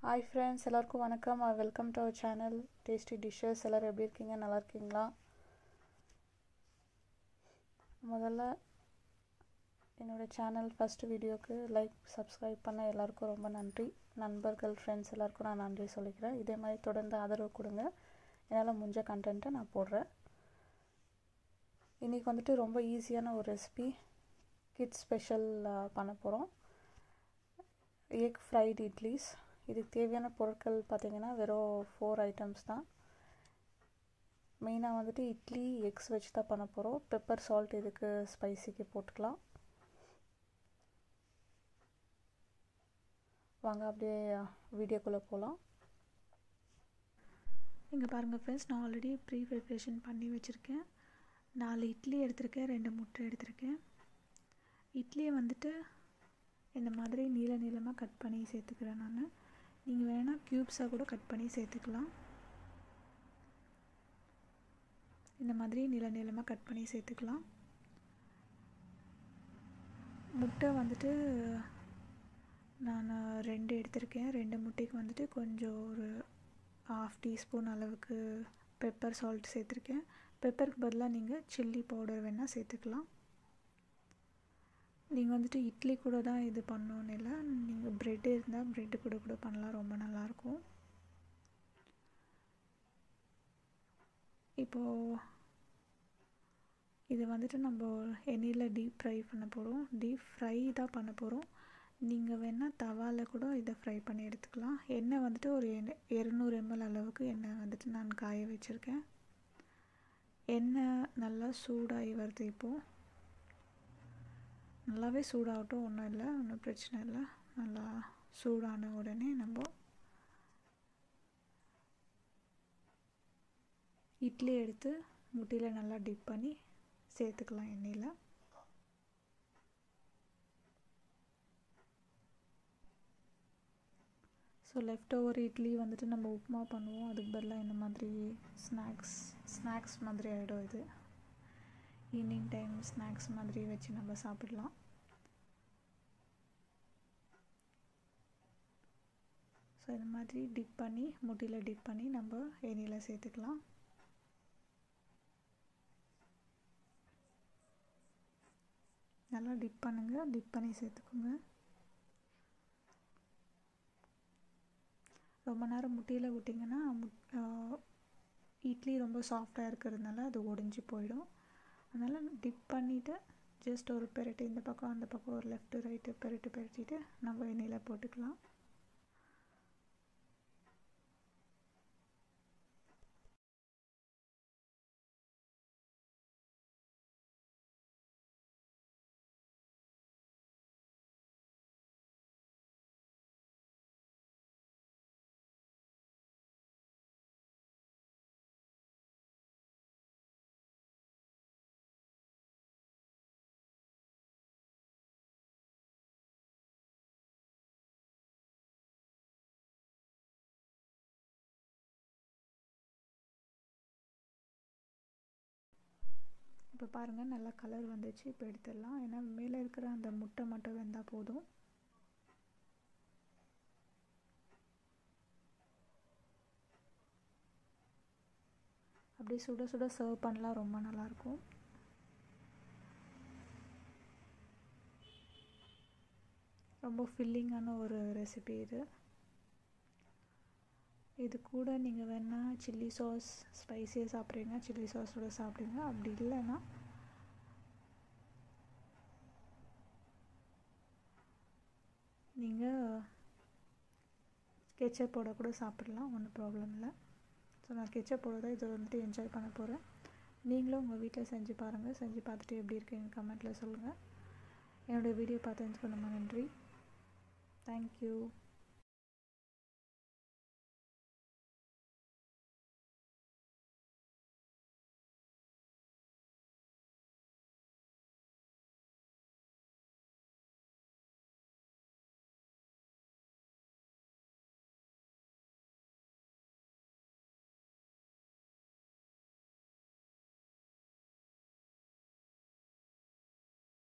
hi friends எல்லாருக்கும் வணக்கம் welcome to our channel tasty dishes எல்லோரும் எப்படி இருக்கீங்க நல்லா இருக்கீங்களா முதல்ல என்னோடய சேனல் ஃபஸ்ட்டு வீடியோக்கு லைக் சப்ஸ்கிரைப் பண்ண எல்லாருக்கும் ரொம்ப நன்றி நண்பர்கள் ஃப்ரெண்ட்ஸ் எல்லாருக்கும் நான் நன்றி சொல்லிக்கிறேன் இதே மாதிரி தொடர்ந்து ஆதரவு கொடுங்க என்னால் முடிஞ்ச கண்டென்ட்டை நான் போடுறேன் இன்றைக்கி வந்துட்டு ரொம்ப ஈஸியான ஒரு ரெசிபி கிட்ஸ் ஸ்பெஷல் பண்ண போகிறோம் எக் ஃப்ரைட் இட்லிஸ் இதுக்கு தேவையான பொருட்கள் பார்த்திங்கன்னா வெறும் ஃபோர் ஐட்டம்ஸ் தான் மெயினாக வந்துட்டு இட்லி எக்ஸ் வச்சு தான் பண்ண போகிறோம் பெப்பர் சால்ட் இதுக்கு ஸ்பைசிக்கு போட்டுக்கலாம் வாங்க அப்படியே வீடியோக்குள்ளே போகலாம் இங்கே பாருங்கள் ஃப்ரெண்ட்ஸ் நான் ஆல்ரெடி ப்ரீ ப்ரிப்ரேஷன் பண்ணி வச்சுருக்கேன் நாலு இட்லி எடுத்திருக்கேன் ரெண்டு முட்டை எடுத்திருக்கேன் இட்லியை வந்துட்டு இந்த மாதிரி நீள நீளமாக கட் பண்ணி சேர்த்துக்கிறேன் நான் நீங்கள் வேணால் க்யூப்ஸாக கூட கட் பண்ணி சேர்த்துக்கலாம் இந்த மாதிரி நீள நீளமாக கட் பண்ணி சேர்த்துக்கலாம் முட்டை வந்துட்டு நான் ரெண்டு எடுத்திருக்கேன் ரெண்டு முட்டைக்கு வந்துட்டு கொஞ்சம் ஒரு ஆஃப் டீஸ்பூன் அளவுக்கு பெப்பர் சால்ட் சேர்த்துருக்கேன் பெப்பருக்கு பதிலாக நீங்கள் சில்லி பவுடர் வேணால் சேர்த்துக்கலாம் நீங்கள் வந்துட்டு இட்லி கூட தான் இது பண்ணணுன்னு இல்லை நீங்கள் ப்ரெட்டு இருந்தால் ப்ரெட்டு கூட கூட பண்ணலாம் ரொம்ப நல்லாயிருக்கும் இப்போது இது வந்துட்டு நம்ம எண்ணெயில் டீப் ஃப்ரை பண்ண போகிறோம் டீப் ஃப்ரை தான் பண்ண போகிறோம் நீங்கள் வேணால் தவாவில் கூட இதை ஃப்ரை பண்ணி எடுத்துக்கலாம் எண்ணெய் வந்துட்டு ஒரு இரநூறு எம்எல் அளவுக்கு எண்ணெய் வந்துட்டு நான் காய வச்சுருக்கேன் எண்ணெய் நல்லா சூடாகி வருது இப்போது நல்லாவே சூடாகட்டும் ஒன்றும் இல்லை ஒன்றும் பிரச்சனை இல்லை நல்லா சூடான உடனே நம்ம இட்லி எடுத்து முட்டியில் நல்லா டிப் பண்ணி சேர்த்துக்கலாம் எண்ணெயில் ஸோ லெஃப்ட் ஓவர் இட்லி வந்துட்டு நம்ம உப்புமா பண்ணுவோம் அதுக்கு பதிலாக இந்த மாதிரி ஸ்நாக்ஸ் ஸ்நாக்ஸ் மாதிரி ஆகிடும் இது ஈவினிங் டைம் ஸ்நாக்ஸ் மாதிரி வச்சு நம்ம சாப்பிடலாம் ஸோ இந்த மாதிரி டிப் பண்ணி முட்டியில் டிப் பண்ணி நம்ம எண்ணெயில் சேர்த்துக்கலாம் நல்லா டிப் பண்ணுங்கள் டிப் பண்ணி சேர்த்துக்கோங்க ரொம்ப நேரம் முட்டியில் விட்டிங்கன்னா இட்லி ரொம்ப சாஃப்டாக இருக்கிறதுனால அது ஒடிஞ்சு போயிடும் அதனால் டிப் பண்ணிவிட்டு ஜஸ்ட் ஒரு பெரட்டு இந்த பக்கம் அந்த பக்கம் ஒரு லெஃப்ட்டு ரைட்டு பெரட்டு பெரட்டிட்டு நம்ம எண்ணெயில் போட்டுக்கலாம் இப்போ பாருங்கள் நல்லா கலர் வந்துச்சு இப்போ எடுத்துடலாம் ஏன்னா மேலே இருக்கிற அந்த முட்டை மட்டும் வெந்தால் போதும் அப்படியே சுட சுட சர்வ் பண்ணலாம் ரொம்ப நல்லாயிருக்கும் ரொம்ப ஃபில்லிங்கான ஒரு ரெசிபி இது இது கூட நீங்கள் வேணால் சில்லி சாஸ் ஸ்பைஸியாக சாப்பிட்றீங்க சில்லி சாஸோட சாப்பிடுங்க அப்படி இல்லைன்னா நீங்கள் கெச்சப்போட கூட சாப்பிடலாம் ஒன்றும் ப்ராப்ளம் இல்லை ஸோ நான் கெச்சப்போட தான் இதை வந்துட்டு என்ஜாய் பண்ண போகிறேன் நீங்களும் உங்கள் வீட்டில் செஞ்சு பாருங்கள் செஞ்சு பார்த்துட்டு எப்படி இருக்குன்னு கமெண்ட்டில் சொல்லுங்கள் என்னோடய வீடியோ பார்த்ததுக்கு ரொம்ப நன்றி தேங்க்யூ